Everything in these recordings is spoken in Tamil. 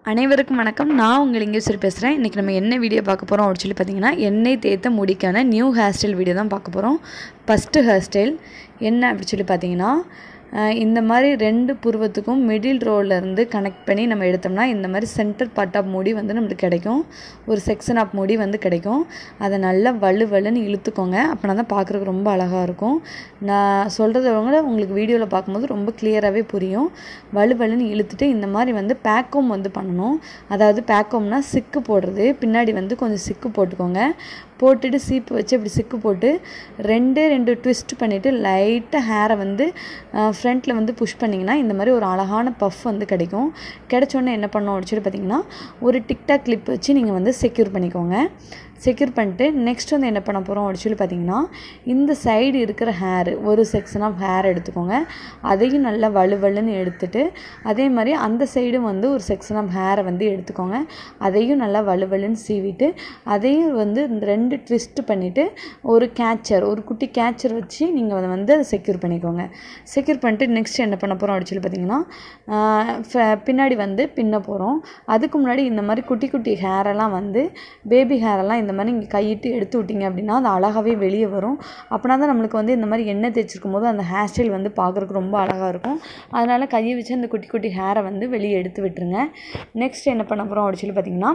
அனைவருக்கும் வணக்கம் நான் உங்கள் லிங்கேஸ்வரி பேசுகிறேன் இன்றைக்கி நம்ம என்ன வீடியோ பார்க்க போகிறோம் அப்படின்னு சொல்லி பார்த்தீங்கன்னா எண்ணெய் தேய்த்த முடிக்கான நியூ ஹேர் ஸ்டைல் வீடியோ தான் பார்க்க போகிறோம் ஃபஸ்ட்டு ஹேர் ஸ்டைல் என்ன அப்படின்னு சொல்லி பார்த்தீங்கன்னா அஹ் இந்த மாதிரி ரெண்டு புருவத்துக்கும் மிடில் இருந்து கனெக்ட் பண்ணி நம்ம எடுத்தோம்னா இந்த மாதிரி சென்டர் பார்ட் ஆஃப் முடி வந்து நம்மளுக்கு கிடைக்கும் ஒரு செக்ஷன் ஆஃப் முடி வந்து கிடைக்கும் அதை நல்லா வலு வலுன்னு இழுத்துக்கோங்க அப்படின்னா தான் பார்க்குறதுக்கு ரொம்ப அழகாக இருக்கும் நான் சொல்கிறத விட உங்களுக்கு வீடியோவில் பார்க்கும்போது ரொம்ப கிளியராகவே புரியும் வலு வலுன்னு இழுத்துட்டு இந்த மாதிரி வந்து பேக்கோம் வந்து பண்ணணும் அதாவது பேக்கோம்னா சிக்கு போடுறது பின்னாடி வந்து கொஞ்சம் சிக்கு போட்டுக்கோங்க போட்டுட்டு சீப்பு வச்சு இப்படி சிக்கு போட்டு ரெண்டே ரெண்டு ட்விஸ்ட் பண்ணிவிட்டு லைட்டாக ஹேரை வந்து ஃப்ரண்ட்டில் வந்து புஷ் பண்ணிங்கன்னா இந்த மாதிரி ஒரு அழகான பஃப் வந்து கிடைக்கும் கிடைச்சோன்னே என்ன பண்ணோம் அப்படின்னு சொல்லி பார்த்தீங்கன்னா ஒரு டிக்டாக் கிளிப் வச்சு நீங்கள் வந்து செக்யூர் பண்ணிக்கோங்க செக்யூர் பண்ணிட்டு நெக்ஸ்ட் வந்து என்ன பண்ண போகிறோம் அப்படின்னு சொல்லி பார்த்தீங்கன்னா இந்த சைடு இருக்கிற ஹேர் ஒரு செக்ஷன் ஆஃப் ஹேர் எடுத்துக்கோங்க அதையும் நல்லா வலுவலுன்னு எடுத்துட்டு அதே மாதிரி அந்த சைடும் வந்து ஒரு செக்ஷன் ஆஃப் ஹேரை வந்து எடுத்துக்கோங்க அதையும் நல்லா வலுவலுன்னு சீவிட்டு அதையும் வந்து இந்த ரெண்டு ட்விஸ்ட் பண்ணிவிட்டு ஒரு கேச்சர் ஒரு குட்டி கேச்சர் வச்சு நீங்கள் அதை வந்து அதை செக்யூர் பண்ணிக்கோங்க செக்யூர் பண்ணிட்டு நெக்ஸ்ட் என்ன பண்ண போகிறோம் அப்படின்னு சொல்லி பார்த்தீங்கன்னா ஆஹ் ஃப- பின்னாடி வந்து பின்ன போகிறோம் அதுக்கு முன்னாடி இந்த மாதிரி குட்டி குட்டி ஹேரெல்லாம் வந்து பேபி ஹேரெல்லாம் இந்த மாதிரி நீங்கள் கையிட்டு எடுத்து விட்டீங்க அப்படின்னா அது அழகாகவே வெளியே வரும் அப்படின்னா தான் நம்மளுக்கு வந்து இந்த மாதிரி எண்ணெய் தேய்ச்சிருக்கும் போது அந்த ஹேர் ஸ்டைல் வந்து பார்க்குறதுக்கு ரொம்ப அழகாக இருக்கும் அதனால் கையை வச்சு அந்த குட்டி குட்டி ஹேரை வந்து வெளியே எடுத்து விட்டுருங்க நெக்ஸ்ட் என்ன பண்ண போகிறோம் அப்படின்னு சொல்லி பார்த்தீங்கன்னா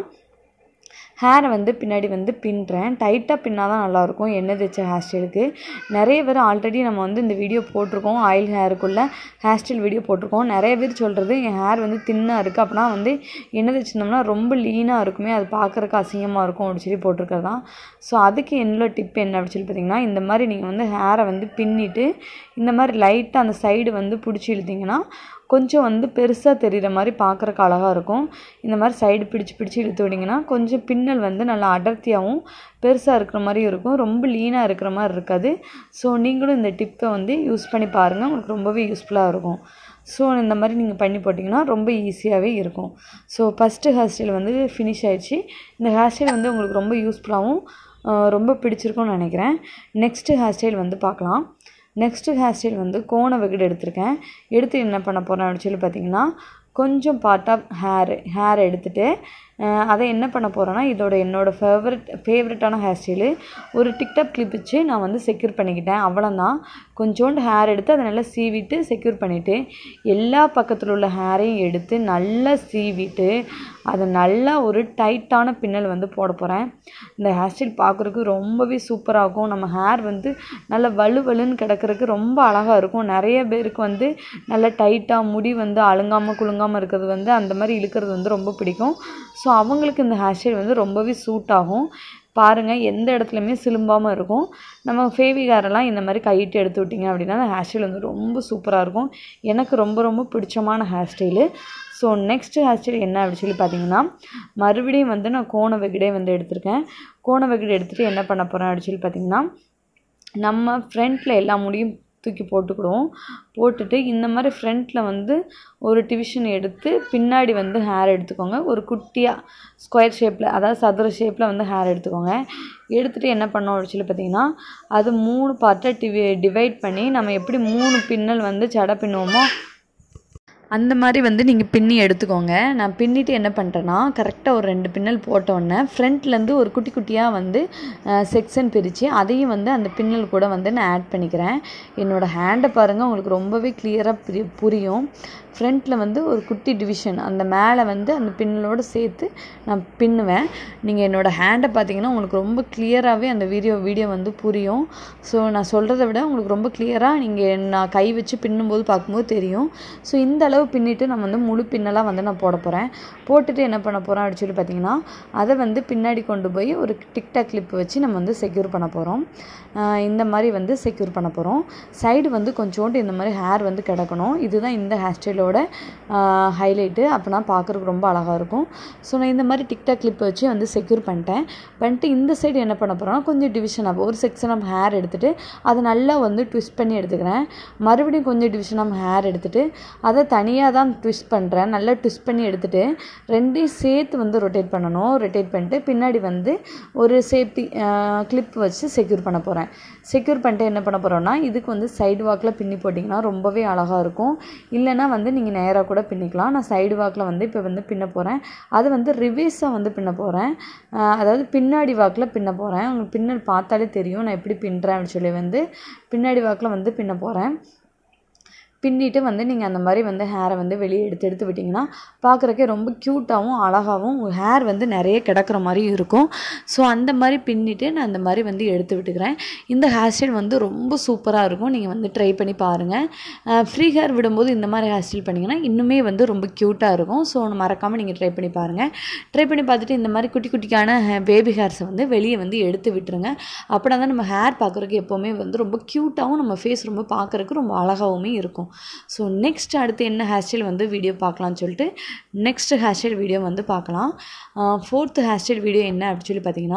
ஹேரை வந்து பின்னாடி வந்து பின்னுறேன் டைட்டாக பின்னா தான் நல்லாயிருக்கும் எண்ணெய் தேய்ச்ச ஹேர் ஸ்டைலுக்கு நிறைய பேர் ஆல்ரெடி நம்ம வந்து இந்த வீடியோ போட்டிருக்கோம் ஆயில் ஹேருக்குள்ளே ஹேர் ஸ்டைல் வீடியோ போட்டிருக்கோம் நிறைய பேர் சொல்கிறது என் ஹேர் வந்து தின்னாக இருக்குது அப்படின்னா வந்து எண்ணெய் தேய்ச்சிருந்தோம்னா ரொம்ப லீனாக இருக்குமே அது பார்க்குறக்கு அசிங்கமாக இருக்கும் அப்படின்னு சொல்லி போட்டிருக்கிறது தான் ஸோ அதுக்கு என்னோட டிப் என்ன அப்படின்னு சொல்லி பார்த்தீங்கன்னா இந்த மாதிரி நீங்கள் வந்து ஹேரை வந்து பின்னிட்டு இந்த மாதிரி லைட்டாக அந்த சைடு வந்து பிடிச்சி இழுத்தீங்கன்னா கொஞ்சம் வந்து பெருசாக தெரிகிற மாதிரி பார்க்குறக்கு அழகாக இருக்கும் இந்த மாதிரி சைடு பிடிச்சு பிடிச்சு இழுத்து விட்டிங்கன்னா கொஞ்சம் பின்னல் வந்து நல்லா அடர்த்தியாகவும் பெருசாக இருக்கிற மாதிரி இருக்கும் ரொம்ப லீனாக இருக்கிற மாதிரி இருக்காது ஸோ நீங்களும் இந்த டிப்பை வந்து யூஸ் பண்ணி பாருங்கள் உங்களுக்கு ரொம்பவே யூஸ்ஃபுல்லாக இருக்கும் ஸோ இந்த மாதிரி நீங்கள் பண்ணி போட்டிங்கன்னா ரொம்ப ஈஸியாகவே இருக்கும் ஸோ ஃபஸ்ட்டு ஹேர் ஸ்டைல் வந்து ஃபினிஷ் ஆயிடுச்சு இந்த ஹேர் ஸ்டைல் வந்து உங்களுக்கு ரொம்ப யூஸ்ஃபுல்லாகவும் ரொம்ப பிடிச்சிருக்கும்னு நினைக்கிறேன் நெக்ஸ்ட்டு ஹேர் ஸ்டைல் வந்து பார்க்கலாம் நெக்ஸ்ட்டு ஹேர் ஸ்டைல் வந்து கோண வகுடு எடுத்திருக்கேன் எடுத்து என்ன பண்ண போகிறேன் அப்படின்னு சொல்லி பார்த்தீங்கன்னா கொஞ்சம் பார்ட் ஆஃப் ஹேர் ஹேர் எடுத்துட்டு அஹ், அதை என்ன பண்ண போகிறேன்னா இதோட என்னோட ஃபேவரட் ஃபேவரட்டான ஹேர் ஸ்டைலு ஒரு டிக்டாக் கிளிப் வச்சு நான் வந்து செக்யூர் பண்ணிக்கிட்டேன் அவ்வளோதான் கொஞ்சோண்டு ஹேர் எடுத்து அதை நல்லா சீவிட்டு செக்யூர் பண்ணிவிட்டு எல்லா பக்கத்தில் உள்ள ஹேரையும் எடுத்து நல்லா சீவிட்டு அதை நல்லா ஒரு டைட்டான பின்னல் வந்து போட போகிறேன் இந்த ஹேர் ஸ்டைல் பார்க்குறதுக்கு ரொம்பவே சூப்பராக இருக்கும் நம்ம ஹேர் வந்து நல்ல வலு வலுன்னு கிடக்கிறதுக்கு ரொம்ப அழகாக இருக்கும் நிறைய பேருக்கு வந்து நல்ல டைட்டாக முடி வந்து அழுங்காமல் குலுங்காமல் இருக்கிறது வந்து அந்த மாதிரி இழுக்கிறது வந்து ரொம்ப பிடிக்கும் ஸோ அவங்களுக்கு இந்த ஹேர் ஸ்டைல் வந்து ரொம்பவே சூட் ஆகும் பாருங்கள் எந்த இடத்துலையுமே சிலும்பாமல் இருக்கும் நம்ம ஃபேவிகாரெல்லாம் இந்த மாதிரி கையிட்டு எடுத்து விட்டிங்க அப்படின்னா அந்த ஹேர் ஸ்டைல் வந்து ரொம்ப சூப்பராக இருக்கும் எனக்கு ரொம்ப ரொம்ப பிடிச்சமான hair style so next hair style என்ன அப்படின்னு சொல்லி பார்த்தீங்கன்னா மறுபடியும் வந்து நான் கோண வெகுடே வந்து எடுத்திருக்கேன் கோண வெகுடு எடுத்துகிட்டு என்ன பண்ண போகிறேன் அப்படின்னு சொல்லி பார்த்தீங்கன்னா நம்ம ஃப்ரண்ட்டில் எல்லா முடியும் தூக்கி போட்டுக்கிடுவோம் போட்டுட்டு இந்த மாதிரி ஃப்ரண்ட்டில் வந்து ஒரு டிவிஷன் எடுத்து பின்னாடி வந்து ஹேர் எடுத்துக்கோங்க ஒரு குட்டியாக ஸ்கொயர் ஷேப்பில் அதாவது சதுர ஷேப்பில் வந்து ஹேர் எடுத்துக்கோங்க எடுத்துகிட்டு என்ன பண்ணோம் அப்படின்னு சொல்லி பார்த்தீங்கன்னா அது மூணு பார்ட்டாக டிவி டிவைட் பண்ணி நம்ம எப்படி மூணு பின்னல் வந்து சடை பின்னுவோமோ அந்த மாதிரி வந்து நீங்கள் பின்னி எடுத்துக்கோங்க நான் பின்னிட்டு என்ன பண்ணுறேன்னா கரெக்டாக ஒரு ரெண்டு பின்னல் போட்டோன்னே ஃப்ரண்ட்லேருந்து ஒரு குட்டி குட்டியாக வந்து செக்ஷன் பிரித்து அதையும் வந்து அந்த பின்னல் கூட வந்து நான் ஆட் பண்ணிக்கிறேன் என்னோடய ஹேண்டை பாருங்கள் உங்களுக்கு ரொம்பவே கிளியராக புரியும் ஃப்ரண்ட்டில் வந்து ஒரு குட்டி டிவிஷன் அந்த மேலே வந்து அந்த பின்னலோடு சேர்த்து நான் பின்னுவேன் நீங்கள் என்னோடய ஹேண்டை பார்த்தீங்கன்னா உங்களுக்கு ரொம்ப கிளியராகவே அந்த வீடியோ வீடியோ வந்து புரியும் ஸோ நான் சொல்கிறத விட உங்களுக்கு ரொம்ப கிளியராக நீங்கள் நான் கை வச்சு பின்னும்போது பார்க்கும்போது தெரியும் ஸோ இந்த அளவு பின்னிட்டு நம்ம வந்து முழு பின்னலாக வந்து நான் போட போகிறேன் போட்டுட்டு என்ன பண்ண போகிறேன் அப்படின்னு சொல்லி பார்த்தீங்கன்னா அதை வந்து பின்னாடி கொண்டு போய் ஒரு டிக்டாக் கிளிப் வச்சு நம்ம வந்து செக்யூர் பண்ண போகிறோம் இந்த மாதிரி வந்து செக்யூர் பண்ண போகிறோம் சைடு வந்து கொஞ்சோண்டு இந்த மாதிரி ஹேர் வந்து கிடக்கணும் இதுதான் இந்த ஹேர் ஸ்டைலோட ஹைலைட்டு அப்போனா பார்க்குறதுக்கு ரொம்ப அழகாக இருக்கும் ஸோ நான் இந்த மாதிரி டிக்டாக் கிளிப் வச்சு வந்து செக்யூர் பண்ணிட்டேன் பண்ணிட்டு இந்த சைடு என்ன பண்ண போகிறேன்னா கொஞ்சம் டிவிஷன் ஆஃப் ஒரு செக்ஷன் ஆஃப் ஹேர் எடுத்துகிட்டு அதை நல்லா வந்து ட்விஸ்ட் பண்ணி எடுத்துக்கிறேன் மறுபடியும் கொஞ்சம் டிவிஷன் ஆஃப் ஹேர் எடுத்துகிட்டு அதை தனி தனியாக தான் ட்விஸ்ட் பண்ணுறேன் நல்லா ட்விஸ்ட் பண்ணி எடுத்துகிட்டு ரெண்டையும் சேர்த்து வந்து ரொட்டேட் பண்ணணும் ரொட்டேட் பண்ணிட்டு பின்னாடி வந்து ஒரு சேஃப்டி கிளிப் வச்சு செக்யூர் பண்ண போகிறேன் செக்யூர் பண்ணிட்டு என்ன பண்ண போகிறோன்னா இதுக்கு வந்து சைடு வாக்கில் பின்னி போட்டிங்கன்னா ரொம்பவே அழகாக இருக்கும் இல்லைன்னா வந்து நீங்கள் நேராக கூட பின்னிக்கலாம் நான் சைடு வாக்கில் வந்து இப்போ வந்து பின்ன போகிறேன் அது வந்து ரிவேஸாக வந்து பின்ன போகிறேன் அதாவது பின்னாடி வாக்கில் பின்ன போகிறேன் உங்களுக்கு பின்னல் பார்த்தாலே தெரியும் நான் எப்படி பின்னுறேன் அப்படின்னு சொல்லி வந்து பின்னாடி வாக்கில் வந்து பின்ன போகிறேன் பின்னிட்டு வந்து நீங்கள் அந்த மாதிரி வந்து ஹேரை வந்து வெளியே எடுத்து எடுத்து விட்டிங்கன்னா பார்க்குறக்கே ரொம்ப க்யூட்டாகவும் அழகாகவும் உங்கள் ஹேர் வந்து நிறைய கிடக்கிற மாதிரி இருக்கும் ஸோ அந்த மாதிரி பின்னிட்டு நான் அந்த மாதிரி வந்து எடுத்து விட்டுக்கிறேன் இந்த ஹேர் ஸ்டைல் வந்து ரொம்ப சூப்பராக இருக்கும் நீங்கள் வந்து ட்ரை பண்ணி பாருங்கள் ஃப்ரீ ஹேர் விடும்போது இந்த மாதிரி ஹேர் ஸ்டைல் பண்ணிங்கன்னா இன்னுமே வந்து ரொம்ப க்யூட்டாக இருக்கும் ஸோ மறக்காமல் நீங்கள் ட்ரை பண்ணி பாருங்கள் ட்ரை பண்ணி பார்த்துட்டு இந்த மாதிரி குட்டி குட்டிக்கான பேபி ஹேர்ஸை வந்து வெளியே வந்து எடுத்து விட்டுருங்க அப்படின்னா தான் நம்ம ஹேர் பார்க்குறதுக்கு எப்போவுமே வந்து ரொம்ப க்யூட்டாகவும் நம்ம ஃபேஸ் ரொம்ப பார்க்குறதுக்கு ரொம்ப அழகாகவுமே இருக்கும் ஸோ நெக்ஸ்ட் அடுத்து என்ன ஹேர் ஸ்டைல் வந்து வீடியோ பார்க்கலாம்னு சொல்லிட்டு நெக்ஸ்ட் ஹேர் ஸ்டைல் வீடியோ வந்து பார்க்கலாம் ஃபோர்த்து ஹேர் ஸ்டைல் வீடியோ என்ன அப்படின்னு சொல்லி பார்த்தீங்கன்னா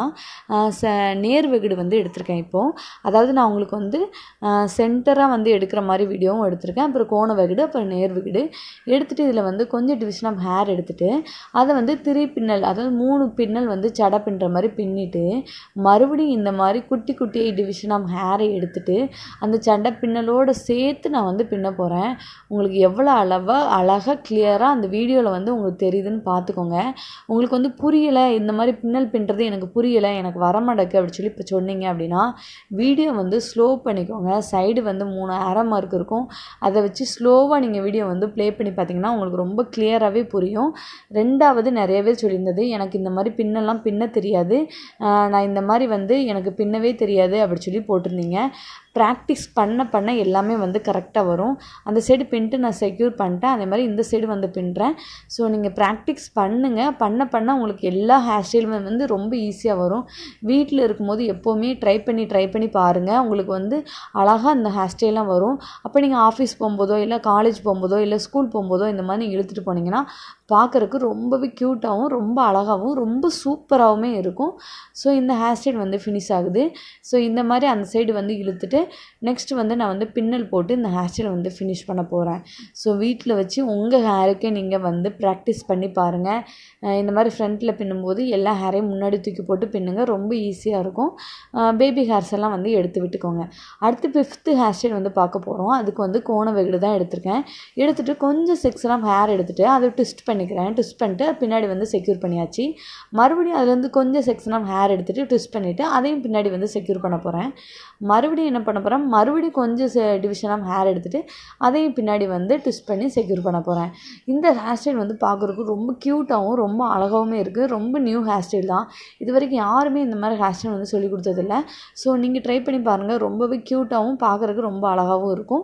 ச நேர் வெகுடு வந்து எடுத்திருக்கேன் இப்போது அதாவது நான் உங்களுக்கு வந்து சென்டராக வந்து எடுக்கிற மாதிரி வீடியோவும் எடுத்திருக்கேன் அப்புறம் கோண வெகுடு அப்புறம் நேர் வெகுடு எடுத்துகிட்டு இதில் வந்து கொஞ்சம் டிவிஷன் ஆஃப் ஹேர் எடுத்துகிட்டு அதை வந்து திரி பின்னல் அதாவது மூணு பின்னல் வந்து சடை பின்னுற மாதிரி பின்னிட்டு மறுபடியும் இந்த மாதிரி குட்டி குட்டி டிவிஷன் ஆஃப் ஹேரை எடுத்துகிட்டு அந்த சண்டை பின்னலோடு சேர்த்து நான் வந்து பின்ன போகிறேன் உங்களுக்கு எவ்வளோ அளவாக அழகாக கிளியராக அந்த வீடியோவில் வந்து உங்களுக்கு தெரியுதுன்னு பார்த்துக்கோங்க உங்களுக்கு வந்து புரியலை இந்த மாதிரி பின்னல் பின்னுறது எனக்கு புரியலை எனக்கு வரமாட்டேக்கு அப்படின்னு சொல்லி இப்போ சொன்னீங்க அப்படின்னா வீடியோ வந்து ஸ்லோ பண்ணிக்கோங்க சைடு வந்து மூணு அரை மார்க் இருக்கும் அதை வச்சு ஸ்லோவாக நீங்கள் வீடியோ வந்து ப்ளே பண்ணி பார்த்தீங்கன்னா உங்களுக்கு ரொம்ப கிளியராகவே புரியும் ரெண்டாவது நிறைய பேர் சொல்லியிருந்தது எனக்கு இந்த மாதிரி பின்னெல்லாம் பின்ன தெரியாது நான் இந்த மாதிரி வந்து எனக்கு பின்னவே தெரியாது அப்படி சொல்லி போட்டிருந்தீங்க ப்ராக்டிஸ் பண்ண பண்ண எல்லாமே வந்து கரெக்டாக வரும் அந்த சைடு பின்ட்டு நான் செக்யூர் பண்ணிட்டேன் அதே மாதிரி இந்த சைடு வந்து பின்னுறேன் ஸோ நீங்கள் ப்ராக்டிஸ் பண்ணுங்கள் பண்ண பண்ண உங்களுக்கு எல்லா ஹேர் ஸ்டைலுமே வந்து ரொம்ப ஈஸியாக வரும் வீட்டில் இருக்கும்போது எப்போவுமே ட்ரை பண்ணி ட்ரை பண்ணி பாருங்கள் உங்களுக்கு வந்து அழகாக இந்த ஹேர் ஸ்டைலாம் வரும் அப்போ நீங்கள் ஆஃபீஸ் போகும்போதோ இல்லை காலேஜ் போகும்போதோ இல்லை ஸ்கூல் போகும்போதோ இந்த மாதிரி நீங்கள் இழுத்துட்டு போனீங்கன்னா பார்க்குறக்கு ரொம்பவே க்யூட்டாகவும் ரொம்ப அழகாகவும் ரொம்ப சூப்பராகவுமே இருக்கும் ஸோ இந்த ஹேர் ஸ்டைல் வந்து ஃபினிஷ் ஆகுது ஸோ இந்த மாதிரி அந்த சைடு வந்து இழுத்துட்டு நெக்ஸ்ட் வந்து நான் வந்து பின்னல் போட்டு இந்த ஹேர் ஸ்டைல் வந்து ஃபினிஷ் பண்ண போகிறேன் ஸோ வீட்டில் வச்சு உங்கள் ஹேருக்கே நீங்கள் வந்து ப்ராக்டிஸ் பண்ணி பாருங்கள் இந்த மாதிரி ஃப்ரண்ட்டில் பின்னும்போது எல்லா ஹேரையும் முன்னாடி தூக்கி போட்டு பின்னுங்க ரொம்ப ஈஸியாக இருக்கும் பேபி ஹேர்ஸ் எல்லாம் வந்து எடுத்து விட்டுக்கோங்க அடுத்து ஃபிஃப்த்து ஹேர் ஸ்டைல் வந்து பார்க்க போகிறோம் அதுக்கு வந்து கோண வெகுடு தான் எடுத்திருக்கேன் எடுத்துகிட்டு கொஞ்சம் செக்ஷன் ஆஃப் ஹேர் எடுத்துகிட்டு அதை ட்விஸ்ட் பண்ணிக்கிறேன் ட்விஸ்ட் பண்ணிட்டு பின்னாடி வந்து செக்யூர் பண்ணியாச்சு மறுபடியும் அதுலேருந்து கொஞ்சம் செக்ஷன் ஆஃப் ஹேர் எடுத்துகிட்டு ட்விஸ்ட் பண்ணிவிட்டு அதையும் பின்னாடி வந்து செக்யூர் பண்ண போகிறேன் மறுபடியும் என்ன பண்ண போகிறேன் மறுபடியும் கொஞ்சம் டிவிஷன் ஆஃப் ஹேர் எடுத்துகிட்டு அதையும் பின்னாடி வந்து ட்விஸ்ட் பண்ணி செக்யூர் பண்ண போகிறேன் இந்த ஹேர் ஸ்டைல் வந்து பார்க்குறதுக்கு ரொம்ப க்யூட்டாகவும் ரொம்ப அழகாகவும் இருக்குது ரொம்ப நியூ ஹேர் ஸ்டைல் தான் இது வரைக்கும் யாருமே இந்த மாதிரி ஹேர் ஸ்டைல் வந்து சொல்லி கொடுத்ததில்ல ஸோ நீங்கள் ட்ரை பண்ணி பாருங்கள் ரொம்பவே க்யூட்டாகவும் பார்க்குறதுக்கு ரொம்ப அழகாகவும் இருக்கும்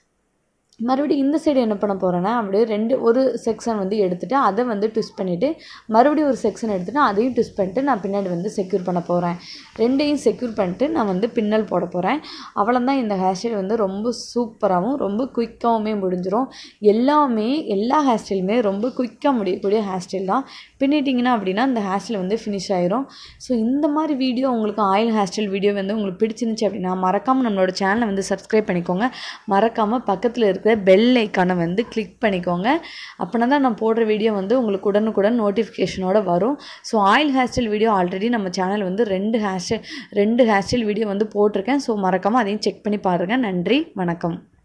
மறுபடியும் இந்த சைடு என்ன பண்ண போகிறேன்னா அப்படியே ரெண்டு ஒரு செக்ஷன் வந்து எடுத்துகிட்டு அதை வந்து ட்விஸ்ட் பண்ணிவிட்டு மறுபடியும் ஒரு செக்ஷன் எடுத்துகிட்டு அதையும் ட்விஸ்ட் பண்ணிட்டு நான் பின்னாடி வந்து செக்யூர் பண்ண போகிறேன் ரெண்டையும் செக்யூர் பண்ணிட்டு நான் வந்து பின்னல் போட போகிறேன் அவ்வளோதான் இந்த ஹேர் ஸ்டைல் வந்து ரொம்ப சூப்பராகவும் ரொம்ப குயிக்காகவுமே முடிஞ்சிடும் எல்லாமே எல்லா ஹேர் ஸ்டைலுமே ரொம்ப குயிக்காக முடியக்கூடிய ஹேர் ஸ்டைல் தான் பின்னிட்டிங்கன்னா அப்படின்னா அந்த ஹேர் ஸ்டைல் வந்து ஃபினிஷ் ஆயிரும் ஸோ இந்த மாதிரி வீடியோ உங்களுக்கு ஆயில் ஹேர் ஸ்டைல் வீடியோ வந்து உங்களுக்கு பிடிச்சிருந்துச்சு அப்படின்னா மறக்காமல் நம்மளோட சேனலை வந்து சப்ஸ்கிரைப் பண்ணிக்கோங்க மறக்காமல் பக்கத்தில் இருக்கிற பெல் ஐக்கானை வந்து கிளிக் பண்ணிக்கோங்க அப்படின்னா தான் நான் போடுற வீடியோ வந்து உங்களுக்கு உடனுக்குடன் நோட்டிஃபிகேஷனோட வரும் so oil hair style video already நம்ம சேனல் வந்து ரெண்டு ஹேர் ஸ்டைல் ரெண்டு ஹேர் ஸ்டைல் வீடியோ வந்து போட்டிருக்கேன் ஸோ மறக்காமல் அதையும் செக் பண்ணி பாருங்கள் நன்றி வணக்கம்